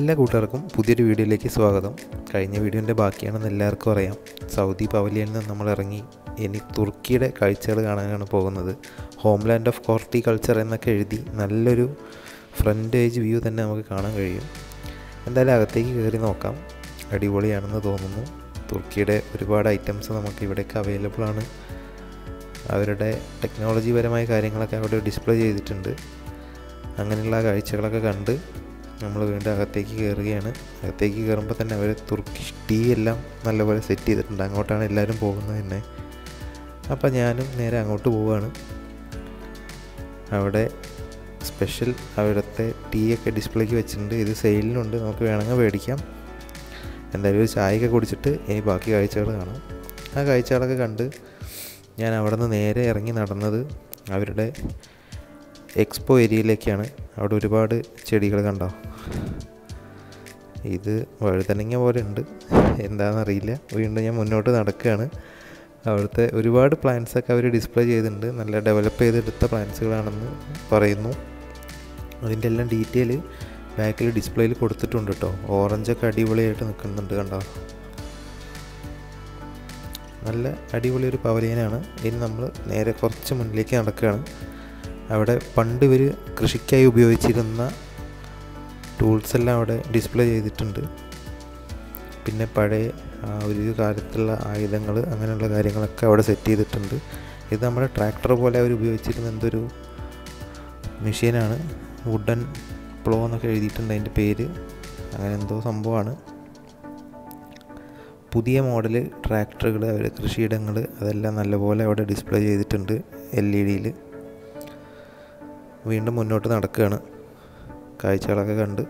എല്ലാ കൂട്ടുകാർക്കും പുതിയൊരു വീഡിയോയിലേക്ക് സ്വാഗതം കഴിഞ്ഞ വീഡിയോൻ്റെ ബാക്കിയാണെന്ന് എല്ലാവർക്കും അറിയാം സൗദി പവലിയനിൽ നിന്ന് നമ്മൾ ഇറങ്ങി ഇനി തുർക്കിയുടെ കാഴ്ചകൾ കാണാനാണ് പോകുന്നത് ഹോംലാൻഡ് ഓഫ് കോർട്ടി കൾച്ചർ എന്നൊക്കെ എഴുതി നല്ലൊരു ഫ്രണ്ട് ഏജ് വ്യൂ തന്നെ നമുക്ക് കാണാൻ കഴിയും എന്തായാലും അകത്തേക്ക് കയറി നോക്കാം അടിപൊളിയാണെന്ന് തോന്നുന്നു തുർക്കിയുടെ ഒരുപാട് ഐറ്റംസ് നമുക്ക് ഇവിടേക്ക് അവൈലബിൾ ആണ് അവരുടെ ടെക്നോളജി പരമായ കാര്യങ്ങളൊക്കെ അവിടെ ഡിസ്പ്ലേ ചെയ്തിട്ടുണ്ട് അങ്ങനെയുള്ള കാഴ്ചകളൊക്കെ കണ്ട് നമ്മൾ വീണ്ടും അകത്തേക്ക് കയറുകയാണ് അകത്തേക്ക് കയറുമ്പോൾ തന്നെ അവർ തുർക്കിഷ് ടീ എല്ലാം നല്ലപോലെ സെറ്റ് ചെയ്തിട്ടുണ്ട് അങ്ങോട്ടാണ് എല്ലാവരും പോകുന്നത് തന്നെ അപ്പോൾ ഞാനും നേരെ അങ്ങോട്ട് പോവുകയാണ് അവിടെ സ്പെഷ്യൽ അവിടുത്തെ ടീ ഒക്കെ ഡിസ്പ്ലേക്ക് വെച്ചിട്ടുണ്ട് ഇത് സെയിലിനുണ്ട് നമുക്ക് വേണമെങ്കിൽ മേടിക്കാം എന്തായാലും ഒരു ചായയൊക്കെ കുടിച്ചിട്ട് ഇനി ബാക്കി കാഴ്ചകൾ കാണാം ആ കാഴ്ചകളൊക്കെ കണ്ട് ഞാൻ അവിടെ നിന്ന് നേരെ ഇറങ്ങി നടന്നത് അവരുടെ എക്സ്പോ ഏരിയയിലേക്കാണ് അവിടെ ഒരുപാട് ചെടികൾ കണ്ടോ ഇത് വഴുതനങ്ങ പോലെ ഉണ്ട് എന്താണെന്നറിയില്ല വീണ്ടും ഞാൻ മുന്നോട്ട് നടക്കുകയാണ് അവിടുത്തെ ഒരുപാട് പ്ലാന്റ്സൊക്കെ അവർ ഡിസ്പ്ലേ ചെയ്തിട്ടുണ്ട് നല്ല ഡെവലപ്പ് ചെയ്തെടുത്ത പ്ലാന്റ്സുകളാണെന്ന് പറയുന്നു അതിൻ്റെ എല്ലാം ഡീറ്റെയിൽ ബാക്കിൽ ഡിസ്പ്ലേയിൽ കൊടുത്തിട്ടുണ്ട് കേട്ടോ ഓറഞ്ചൊക്കെ അടിപൊളിയായിട്ട് നിൽക്കുന്നുണ്ട് കണ്ടോ നല്ല അടിപൊളി ഒരു പവലിയനാണ് ഇനി നമ്മൾ നേരെ കുറച്ച് മുന്നിലേക്ക് നടക്കുകയാണ് അവിടെ പണ്ട് ഇവർ കൃഷിക്കായി ഉപയോഗിച്ചിരുന്ന ടൂൾസ് എല്ലാം അവിടെ ഡിസ്പ്ലേ ചെയ്തിട്ടുണ്ട് പിന്നെ പഴയ ആ ഒരു കാലത്തുള്ള ആയുധങ്ങൾ അങ്ങനെയുള്ള കാര്യങ്ങളൊക്കെ അവിടെ സെറ്റ് ചെയ്തിട്ടുണ്ട് ഇത് നമ്മുടെ ട്രാക്ടർ പോലെ അവർ ഉപയോഗിച്ചിരുന്ന എന്തൊരു മെഷീനാണ് വുഡൻ പ്ലോ എന്നൊക്കെ എഴുതിയിട്ടുണ്ട് അതിൻ്റെ പേര് അങ്ങനെ എന്തോ സംഭവമാണ് പുതിയ മോഡൽ ട്രാക്ടറുകൾ അവർ കൃഷിയിടങ്ങൾ അതെല്ലാം നല്ലപോലെ അവിടെ ഡിസ്പ്ലേ ചെയ്തിട്ടുണ്ട് എൽ ഇ ഡിയിൽ വീണ്ടും മുന്നോട്ട് നടക്കുകയാണ് കാഴ്ചകളൊക്കെ കണ്ട്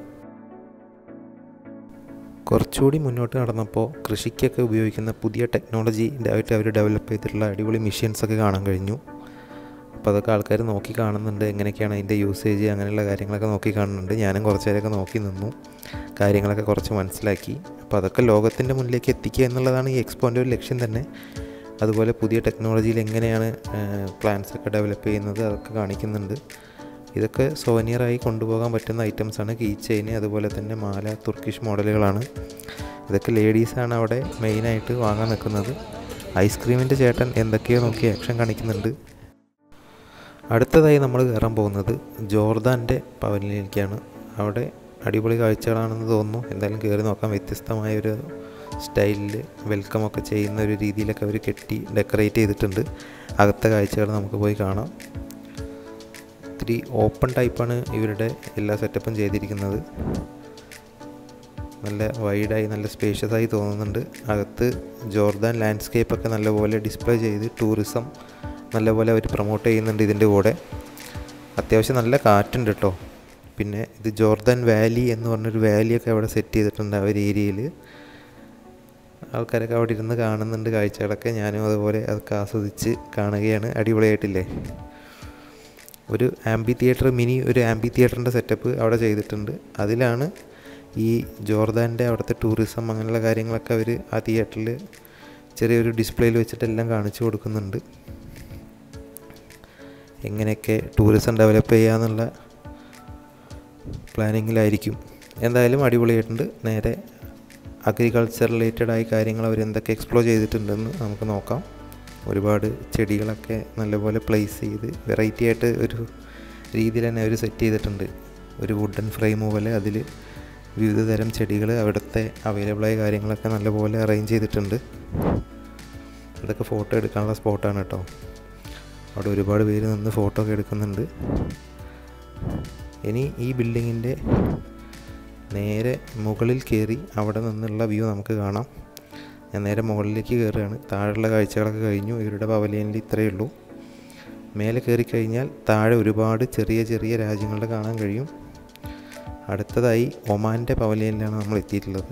കുറച്ചുകൂടി മുന്നോട്ട് നടന്നപ്പോൾ കൃഷിക്കൊക്കെ ഉപയോഗിക്കുന്ന പുതിയ ടെക്നോളജി ആയിട്ട് അവർ ഡെവലപ്പ് ചെയ്തിട്ടുള്ള അടിപൊളി മെഷീൻസൊക്കെ കാണാൻ കഴിഞ്ഞു അപ്പോൾ അതൊക്കെ ആൾക്കാർ നോക്കി കാണുന്നുണ്ട് എങ്ങനെയൊക്കെയാണ് അതിൻ്റെ യൂസേജ് അങ്ങനെയുള്ള കാര്യങ്ങളൊക്കെ നോക്കി കാണുന്നുണ്ട് ഞാനും കുറച്ച് നേരമൊക്കെ നോക്കി നിന്നു കാര്യങ്ങളൊക്കെ കുറച്ച് മനസ്സിലാക്കി അപ്പോൾ അതൊക്കെ ലോകത്തിൻ്റെ മുന്നിലേക്ക് എത്തിക്കുക എന്നുള്ളതാണ് ഈ എക്സ്പോൻ്റെ ഒരു ലക്ഷ്യം തന്നെ അതുപോലെ പുതിയ ടെക്നോളജിയിൽ എങ്ങനെയാണ് പ്ലാൻസ് ഒക്കെ ഡെവലപ്പ് ചെയ്യുന്നത് അതൊക്കെ കാണിക്കുന്നുണ്ട് ഇതൊക്കെ സോനിയറായി കൊണ്ടുപോകാൻ പറ്റുന്ന ഐറ്റംസാണ് കീ ചെയിൻ അതുപോലെ തന്നെ മാല തുർക്കിഷ് മോഡലുകളാണ് ഇതൊക്കെ ലേഡീസാണ് അവിടെ മെയിനായിട്ട് വാങ്ങാൻ നിൽക്കുന്നത് ഐസ്ക്രീമിൻ്റെ ചേട്ടൻ എന്തൊക്കെയോ നോക്കി ആക്ഷൻ കാണിക്കുന്നുണ്ട് അടുത്തതായി നമ്മൾ കയറാൻ പോകുന്നത് ജോർദാൻ്റെ പവലിയനിലേക്കാണ് അവിടെ അടിപൊളി കാഴ്ചകളാണെന്ന് തോന്നുന്നു എന്തായാലും കയറി നോക്കാം വ്യത്യസ്തമായ ഒരു സ്റ്റൈലിൽ വെൽക്കം ഒക്കെ ചെയ്യുന്ന ഒരു രീതിയിലൊക്കെ അവർ കെട്ടി ഡെക്കറേറ്റ് ചെയ്തിട്ടുണ്ട് അകത്തെ കാഴ്ചകൾ നമുക്ക് പോയി കാണാം ഇത്തിരി ഓപ്പൺ ടൈപ്പാണ് ഇവരുടെ എല്ലാ സെറ്റപ്പും ചെയ്തിരിക്കുന്നത് നല്ല വൈഡായി നല്ല സ്പേഷ്യസ് ആയി തോന്നുന്നുണ്ട് അകത്ത് ജോർദാൻ ലാൻഡ്സ്കേപ്പ് ഒക്കെ നല്ലപോലെ ഡിസ്പ്ലേ ചെയ്ത് ടൂറിസം നല്ലപോലെ അവർ പ്രൊമോട്ട് ചെയ്യുന്നുണ്ട് ഇതിൻ്റെ കൂടെ അത്യാവശ്യം നല്ല കാറ്റുണ്ട് കേട്ടോ പിന്നെ ഇത് ജോർദാൻ വാലി എന്ന് പറഞ്ഞൊരു വാലിയൊക്കെ അവിടെ സെറ്റ് ചെയ്തിട്ടുണ്ട് ആ ഒരു ഏരിയയിൽ ആൾക്കാരൊക്കെ അവിടെ ഇരുന്ന് കാണുന്നുണ്ട് കാഴ്ചകളൊക്കെ ഞാനും അതുപോലെ അതൊക്കെ ആസ്വദിച്ച് കാണുകയാണ് അടിപൊളിയായിട്ടില്ലേ ഒരു ആംബി തിയേറ്റർ മിനി ഒരു ആംബി തിയേറ്ററിൻ്റെ സെറ്റപ്പ് അവിടെ ചെയ്തിട്ടുണ്ട് അതിലാണ് ഈ ജോർദാൻ്റെ അവിടുത്തെ ടൂറിസം അങ്ങനെയുള്ള കാര്യങ്ങളൊക്കെ അവർ ആ തിയേറ്ററിൽ ചെറിയൊരു ഡിസ്പ്ലേയിൽ വെച്ചിട്ടെല്ലാം കാണിച്ചു കൊടുക്കുന്നുണ്ട് എങ്ങനെയൊക്കെ ടൂറിസം ഡെവലപ്പ് ചെയ്യാന്നുള്ള പ്ലാനിങ്ങിലായിരിക്കും എന്തായാലും അടിപൊളിയായിട്ടുണ്ട് നേരെ അഗ്രികൾച്ചർ റിലേറ്റഡ് ആയ കാര്യങ്ങൾ അവർ എന്തൊക്കെ എക്സ്പ്ലോർ ചെയ്തിട്ടുണ്ടെന്ന് നമുക്ക് നോക്കാം ഒരുപാട് ചെടികളൊക്കെ നല്ലപോലെ പ്ലേസ് ചെയ്ത് വെറൈറ്റി ആയിട്ട് ഒരു രീതിയിൽ തന്നെ അവർ സെറ്റ് ചെയ്തിട്ടുണ്ട് ഒരു വുഡൻ ഫ്രെയിം പോലെ അതിൽ വിവിധ തരം ചെടികൾ അവിടുത്തെ അവൈലബിളായ കാര്യങ്ങളൊക്കെ നല്ലപോലെ അറേഞ്ച് ചെയ്തിട്ടുണ്ട് അതൊക്കെ ഫോട്ടോ എടുക്കാനുള്ള സ്പോട്ടാണ് കേട്ടോ അവിടെ ഒരുപാട് പേര് നിന്ന് ഫോട്ടോ ഒക്കെ എടുക്കുന്നുണ്ട് ഇനി ഈ ബിൽഡിങ്ങിൻ്റെ നേരെ മുകളിൽ കയറി അവിടെ നിന്നുള്ള വ്യൂ നമുക്ക് കാണാം ഞാൻ നേരെ മുകളിലേക്ക് കയറുകയാണ് താഴെയുള്ള കാഴ്ചകളൊക്കെ കഴിഞ്ഞു ഇവരുടെ പവലിയനിൽ ഇത്രയേ ഉള്ളൂ മേലെ കയറി കഴിഞ്ഞാൽ താഴെ ഒരുപാട് ചെറിയ ചെറിയ രാജ്യങ്ങളുടെ കാണാൻ കഴിയും അടുത്തതായി ഒമാൻ്റെ പവലിയനിലാണ് നമ്മൾ എത്തിയിട്ടുള്ളത്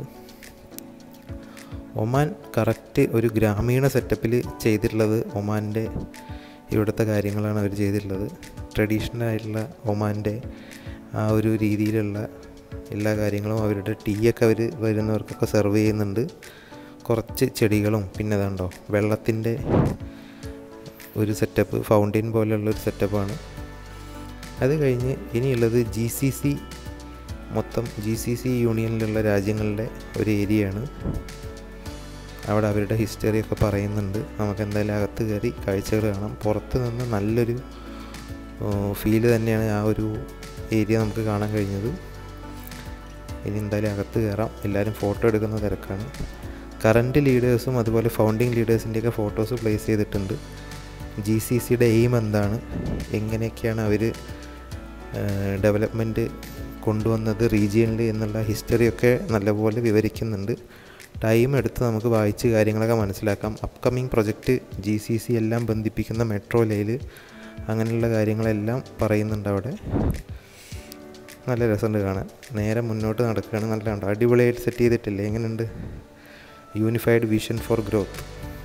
ഒമാൻ കറക്റ്റ് ഒരു ഗ്രാമീണ സെറ്റപ്പിൽ ചെയ്തിട്ടുള്ളത് ഒമാൻ്റെ ഇവിടുത്തെ കാര്യങ്ങളാണ് അവർ ചെയ്തിട്ടുള്ളത് ട്രഡീഷണൽ ആയിട്ടുള്ള ഒമാൻ്റെ ആ ഒരു രീതിയിലുള്ള എല്ലാ കാര്യങ്ങളും അവരുടെ ടീ ഒക്കെ അവർ വരുന്നവർക്കൊക്കെ സെർവ് ചെയ്യുന്നുണ്ട് കുറച്ച് ചെടികളും പിന്നെ അതുണ്ടോ വെള്ളത്തിൻ്റെ ഒരു സെറ്റപ്പ് ഫൗണ്ടെയിൻ പോലെയുള്ള ഒരു സെറ്റപ്പാണ് അത് കഴിഞ്ഞ് ഇനിയുള്ളത് ജി സി സി മൊത്തം ജി സി സി യൂണിയനിലുള്ള രാജ്യങ്ങളുടെ ഒരു ഏരിയയാണ് അവിടെ അവരുടെ ഹിസ്റ്ററിയൊക്കെ പറയുന്നുണ്ട് നമുക്ക് എന്തായാലും അകത്ത് കയറി കാഴ്ചകൾ കാണാം പുറത്ത് നിന്ന് നല്ലൊരു ഫീല് തന്നെയാണ് ആ ഒരു ഏരിയ നമുക്ക് കാണാൻ കഴിഞ്ഞത് ഇനി എന്തായാലും അകത്ത് കയറാം എല്ലാവരും ഫോട്ടോ എടുക്കുന്ന തിരക്കാണ് കറൻറ്റ് ലീഡേഴ്സും അതുപോലെ ഫൗണ്ടിങ് ലീഡേഴ്സിൻ്റെയൊക്കെ ഫോട്ടോസ് പ്ലേസ് ചെയ്തിട്ടുണ്ട് ജി സി സിയുടെ എയിം എന്താണ് എങ്ങനെയൊക്കെയാണ് അവർ ഡെവലപ്മെൻറ്റ് കൊണ്ടുവന്നത് റീജിയനിൽ എന്നുള്ള ഹിസ്റ്ററിയൊക്കെ നല്ലപോലെ വിവരിക്കുന്നുണ്ട് ടൈം എടുത്ത് നമുക്ക് വായിച്ച് കാര്യങ്ങളൊക്കെ മനസ്സിലാക്കാം upcoming project G C C എല്ലാം ബന്ധിപ്പിക്കുന്ന മെട്രോ ലെയിൽ അങ്ങനെയുള്ള കാര്യങ്ങളെല്ലാം പറയുന്നുണ്ട് അവിടെ നല്ല രസമുണ്ട് കാണാൻ നേരെ മുന്നോട്ട് നടക്കുകയാണ് നല്ല കണ്ടോ അടിപൊളിയായിട്ട് സെറ്റ് ചെയ്തിട്ടില്ലേ എങ്ങനെയുണ്ട് യൂണിഫൈഡ് വിഷൻ ഫോർ ഗ്രോത്ത്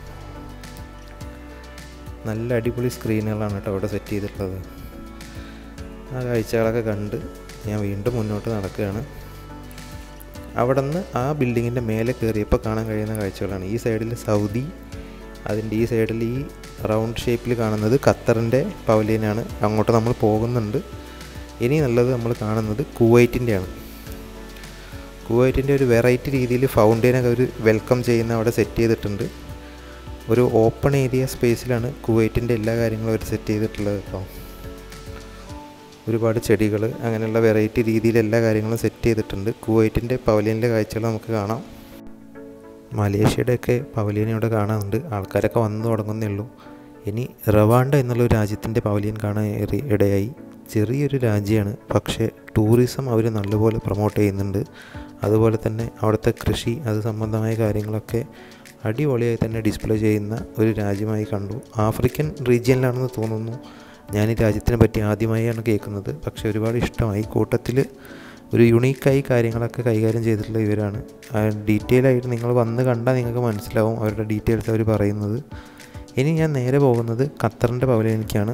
നല്ല അടിപൊളി സ്ക്രീനുകളാണ് കേട്ടോ അവിടെ സെറ്റ് ചെയ്തിട്ടുള്ളത് ആ കാഴ്ചകളൊക്കെ കണ്ട് ഞാൻ വീണ്ടും മുന്നോട്ട് നടക്കുകയാണ് അവിടെ നിന്ന് ആ ബിൽഡിങ്ങിൻ്റെ മേലെ കയറിയപ്പോൾ കാണാൻ കഴിയുന്ന കാഴ്ചകളാണ് ഈ സൈഡിൽ സൗദി അതിൻ്റെ ഈ സൈഡിൽ ഈ റൗണ്ട് ഷേപ്പിൽ കാണുന്നത് ഖത്തറിൻ്റെ പവലിയനാണ് അങ്ങോട്ട് നമ്മൾ പോകുന്നുണ്ട് ഇനി നല്ലത് നമ്മൾ കാണുന്നത് കുവൈറ്റിൻ്റെയാണ് കുവൈറ്റിൻ്റെ ഒരു വെറൈറ്റി രീതിയിൽ ഫൗണ്ടൈനൊക്കെ ഒരു വെൽക്കം ചെയ്യുന്ന അവിടെ സെറ്റ് ചെയ്തിട്ടുണ്ട് ഒരു ഓപ്പൺ ഏരിയ സ്പേസിലാണ് കുവൈറ്റിൻ്റെ എല്ലാ കാര്യങ്ങളും അവർ സെറ്റ് ചെയ്തിട്ടുള്ളത് കേട്ടോ ഒരുപാട് ചെടികൾ അങ്ങനെയുള്ള വെറൈറ്റി രീതിയിൽ എല്ലാ കാര്യങ്ങളും സെറ്റ് ചെയ്തിട്ടുണ്ട് കുവൈറ്റിൻ്റെ പവലിയനിലെ കാഴ്ചകൾ നമുക്ക് കാണാം മലേഷ്യയുടെയൊക്കെ പവലിയൻ ഇവിടെ കാണാനുണ്ട് ആൾക്കാരൊക്കെ വന്നു തുടങ്ങുന്നേ ഉള്ളൂ ഇനി റവാണ്ട എന്നുള്ള ഒരു രാജ്യത്തിൻ്റെ പവലിയൻ കാണാൻ ഏറി- ഇടയായി ചെറിയൊരു രാജ്യമാണ് പക്ഷേ ടൂറിസം അവർ നല്ലപോലെ പ്രൊമോട്ട് ചെയ്യുന്നുണ്ട് അതുപോലെ തന്നെ അവിടുത്തെ കൃഷി അത് സംബന്ധമായ കാര്യങ്ങളൊക്കെ അടിപൊളിയായി തന്നെ ഡിസ്പ്ലേ ചെയ്യുന്ന ഒരു രാജ്യമായി കണ്ടു ആഫ്രിക്കൻ റീജിയനിലാണെന്ന് തോന്നുന്നു ഞാൻ ഈ രാജ്യത്തിനെ പറ്റി ആദ്യമായാണ് കേൾക്കുന്നത് പക്ഷേ ഒരുപാട് ഇഷ്ടമായി കൂട്ടത്തിൽ ഒരു യുണീക്കായി കാര്യങ്ങളൊക്കെ കൈകാര്യം ചെയ്തിട്ടുള്ള ഇവരാണ് ഡീറ്റെയിൽ ആയിട്ട് നിങ്ങൾ വന്ന് കണ്ടാൽ നിങ്ങൾക്ക് മനസ്സിലാവും അവരുടെ ഡീറ്റെയിൽസ് അവർ പറയുന്നത് ഇനി ഞാൻ നേരെ പോകുന്നത് ഖത്തറിൻ്റെ പവലിയനിലേക്കാണ്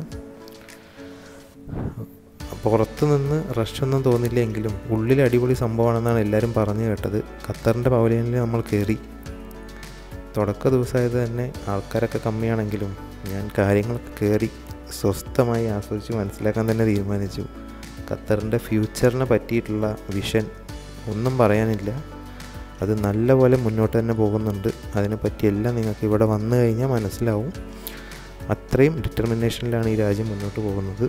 പുറത്ത് നിന്ന് റഷൊന്നും തോന്നില്ലെങ്കിലും ഉള്ളിൽ അടിപൊളി സംഭവമാണെന്നാണ് എല്ലാവരും പറഞ്ഞു കേട്ടത് ഖത്തറിൻ്റെ പവലിയനിൽ നമ്മൾ കയറി തുടക്ക ദിവസമായത് തന്നെ ആൾക്കാരൊക്കെ കമ്മിയാണെങ്കിലും ഞാൻ കാര്യങ്ങളൊക്കെ കയറി സ്വസ്ഥമായി ആസ്വദിച്ച് മനസ്സിലാക്കാൻ തന്നെ തീരുമാനിച്ചു ഖത്തറിൻ്റെ ഫ്യൂച്ചറിനെ പറ്റിയിട്ടുള്ള വിഷൻ ഒന്നും പറയാനില്ല അത് നല്ലപോലെ മുന്നോട്ട് തന്നെ പോകുന്നുണ്ട് അതിനെപ്പറ്റിയെല്ലാം നിങ്ങൾക്ക് ഇവിടെ വന്നു കഴിഞ്ഞാൽ മനസ്സിലാവും അത്രയും ഡിറ്റർമിനേഷനിലാണ് ഈ രാജ്യം മുന്നോട്ട് പോകുന്നത്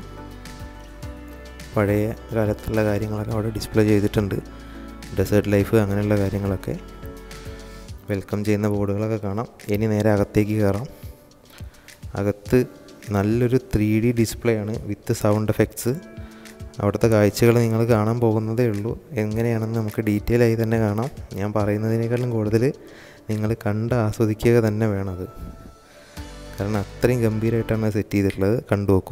പഴയ കാലത്തുള്ള കാര്യങ്ങളൊക്കെ അവിടെ ഡിസ്പ്ലേ ചെയ്തിട്ടുണ്ട് ഡെസേർട്ട് ലൈഫ് അങ്ങനെയുള്ള കാര്യങ്ങളൊക്കെ വെൽക്കം ചെയ്യുന്ന ബോർഡുകളൊക്കെ കാണാം ഇനി നേരെ അകത്തേക്ക് കയറാം അകത്ത് നല്ലൊരു ത്രീ ഡി ഡിസ്പ്ലേ ആണ് വിത്ത് സൗണ്ട് എഫക്ട്സ് അവിടുത്തെ കാഴ്ചകൾ നിങ്ങൾ കാണാൻ പോകുന്നതേ ഉള്ളൂ എങ്ങനെയാണെന്ന് നമുക്ക് ഡീറ്റെയിൽ ആയി തന്നെ കാണാം ഞാൻ പറയുന്നതിനേക്കാളും കൂടുതൽ നിങ്ങൾ കണ്ട് ആസ്വദിക്കുക തന്നെ വേണം അത് കാരണം അത്രയും ഗംഭീരമായിട്ടാണ് സെറ്റ് ചെയ്തിട്ടുള്ളത് കണ്ടു നോക്കൂ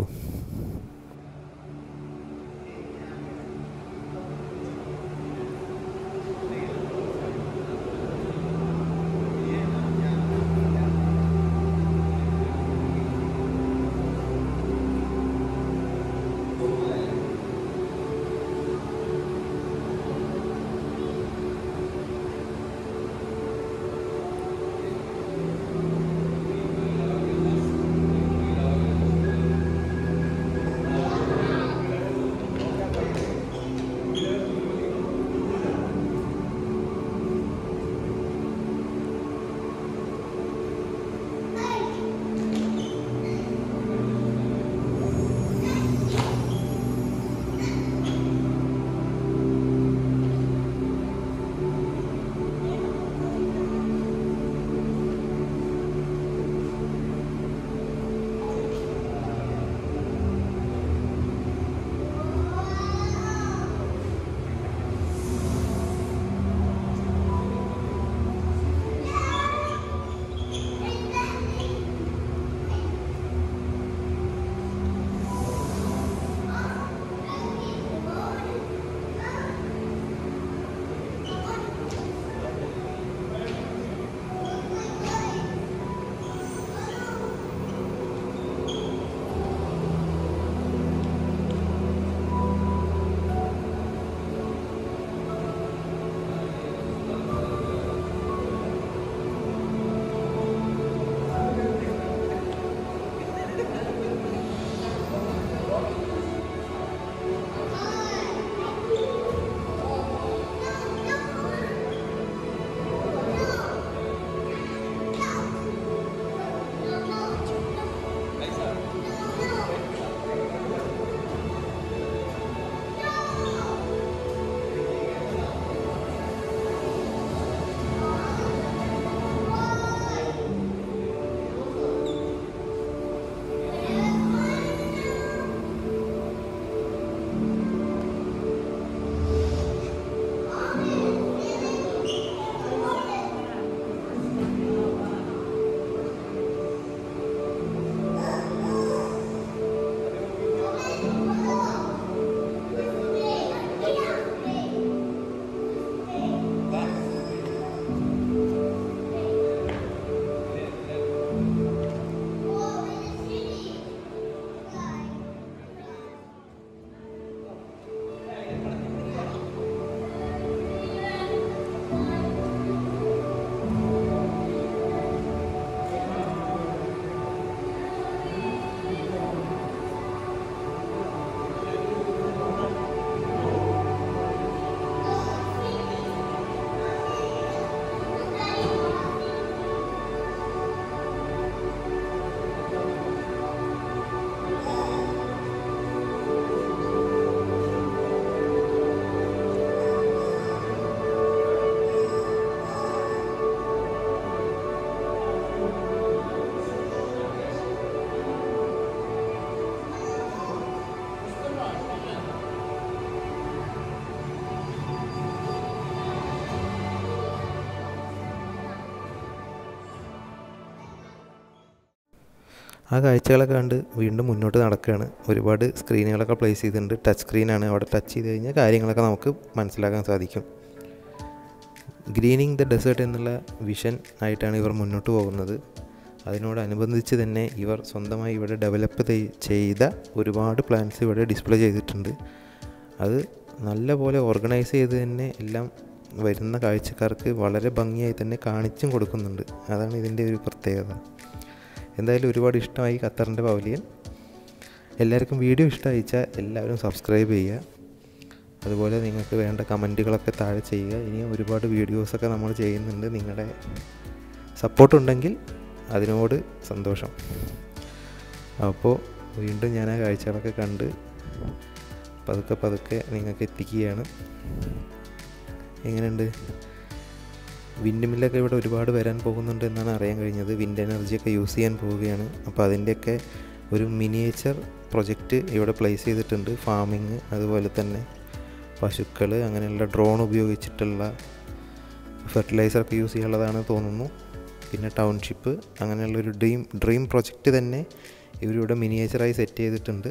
ആ കാഴ്ചകളൊക്കെ കണ്ട് വീണ്ടും മുന്നോട്ട് നടക്കുകയാണ് ഒരുപാട് സ്ക്രീനുകളൊക്കെ പ്ലേസ് ചെയ്തിട്ടുണ്ട് ടച്ച് സ്ക്രീനാണ് അവിടെ ടച്ച് ചെയ്ത് കഴിഞ്ഞാൽ കാര്യങ്ങളൊക്കെ നമുക്ക് മനസ്സിലാക്കാൻ സാധിക്കും ഗ്രീനിങ് ദ ഡെസേർട്ട് എന്നുള്ള വിഷൻ ആയിട്ടാണ് ഇവർ മുന്നോട്ട് പോകുന്നത് അതിനോടനുബന്ധിച്ച് തന്നെ ഇവർ സ്വന്തമായി ഇവിടെ ഡെവലപ്പ് ചെയ്ത ഒരുപാട് പ്ലാൻസ് ഇവിടെ ഡിസ്പ്ലേ ചെയ്തിട്ടുണ്ട് അത് നല്ല പോലെ ഓർഗനൈസ് ചെയ്ത് തന്നെ എല്ലാം വരുന്ന കാഴ്ചക്കാർക്ക് വളരെ ഭംഗിയായി തന്നെ കാണിച്ചും കൊടുക്കുന്നുണ്ട് അതാണ് ഇതിൻ്റെ ഒരു പ്രത്യേകത എന്തായാലും ഒരുപാട് ഇഷ്ടമായി ഖത്തറിൻ്റെ പവലിയൻ എല്ലാവർക്കും വീഡിയോ ഇഷ്ടമായിച്ചാൽ എല്ലാവരും സബ്സ്ക്രൈബ് ചെയ്യുക അതുപോലെ നിങ്ങൾക്ക് വേണ്ട കമൻറ്റുകളൊക്കെ താഴെ ചെയ്യുക ഇനിയും ഒരുപാട് വീഡിയോസൊക്കെ നമ്മൾ ചെയ്യുന്നുണ്ട് നിങ്ങളുടെ സപ്പോർട്ട് ഉണ്ടെങ്കിൽ അതിനോട് സന്തോഷം അപ്പോൾ വീണ്ടും ഞാൻ ആ കാഴ്ചകളൊക്കെ കണ്ട് പതുക്കെ പതുക്കെ നിങ്ങൾക്ക് എത്തിക്കുകയാണ് എങ്ങനെയുണ്ട് വിൻഡ് മില്ലൊക്കെ ഇവിടെ ഒരുപാട് വരാൻ പോകുന്നുണ്ട് എന്നാണ് അറിയാൻ കഴിഞ്ഞത് വിൻഡ് എനർജിയൊക്കെ യൂസ് ചെയ്യാൻ പോവുകയാണ് അപ്പോൾ അതിൻ്റെയൊക്കെ ഒരു മിനിയേച്ചർ പ്രൊജക്റ്റ് ഇവിടെ പ്ലേസ് ചെയ്തിട്ടുണ്ട് ഫാമിങ് അതുപോലെ തന്നെ പശുക്കൾ അങ്ങനെയുള്ള ഡ്രോൺ ഉപയോഗിച്ചിട്ടുള്ള ഫെർട്ടിലൈസറൊക്കെ യൂസ് ചെയ്യാനുള്ളതാണ് തോന്നുന്നു പിന്നെ ടൗൺഷിപ്പ് അങ്ങനെയുള്ളൊരു ഡ്രീം ഡ്രീം പ്രൊജക്റ്റ് തന്നെ ഇവരിവിടെ മിനിയേച്ചറായി സെറ്റ് ചെയ്തിട്ടുണ്ട്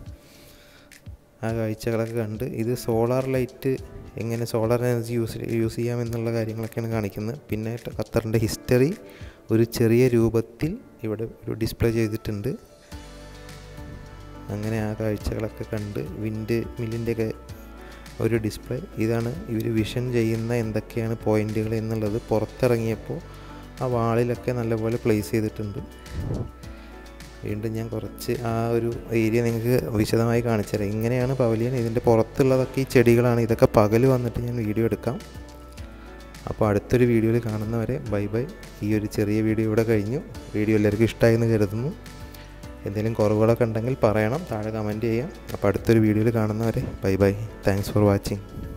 ആ കാഴ്ചകളൊക്കെ കണ്ട് ഇത് സോളാർ ലൈറ്റ് എങ്ങനെ സോളാർ എനർജി യൂസ് യൂസ് ചെയ്യാം എന്നുള്ള കാര്യങ്ങളൊക്കെയാണ് കാണിക്കുന്നത് പിന്നെ ഖത്തറിൻ്റെ ഹിസ്റ്ററി ഒരു ചെറിയ രൂപത്തിൽ ഇവിടെ ഒരു ഡിസ്പ്ലേ ചെയ്തിട്ടുണ്ട് അങ്ങനെ ആ കാഴ്ചകളൊക്കെ കണ്ട് വിൻഡ് മില്ലിൻ്റെയൊക്കെ ഒരു ഡിസ്പ്ലേ ഇതാണ് ഇവർ വിഷൻ ചെയ്യുന്ന എന്തൊക്കെയാണ് പോയിന്റുകൾ എന്നുള്ളത് പുറത്തിറങ്ങിയപ്പോൾ ആ വാളിലൊക്കെ നല്ലപോലെ പ്ലേസ് ചെയ്തിട്ടുണ്ട് വീണ്ടും ഞാൻ കുറച്ച് ആ ഒരു ഏരിയ നിങ്ങൾക്ക് വിശദമായി കാണിച്ചു തരാം ഇങ്ങനെയാണ് പവലിയൻ ഇതിൻ്റെ പുറത്തുള്ളതൊക്കെ ഈ ചെടികളാണ് ഇതൊക്കെ പകൽ വന്നിട്ട് ഞാൻ വീഡിയോ എടുക്കാം അപ്പോൾ അടുത്തൊരു വീഡിയോയിൽ കാണുന്നവരെ ബൈ ബൈ ഈ ഒരു ചെറിയ വീഡിയോ ഇവിടെ കഴിഞ്ഞു വീഡിയോ എല്ലാവർക്കും ഇഷ്ടമായെന്ന് കരുതുന്നു എന്തെങ്കിലും കുറവുകളൊക്കെ ഉണ്ടെങ്കിൽ പറയണം താഴെ കമൻറ്റ് ചെയ്യാം അപ്പോൾ അടുത്തൊരു വീഡിയോയിൽ കാണുന്നവരെ bye bye thanks for watching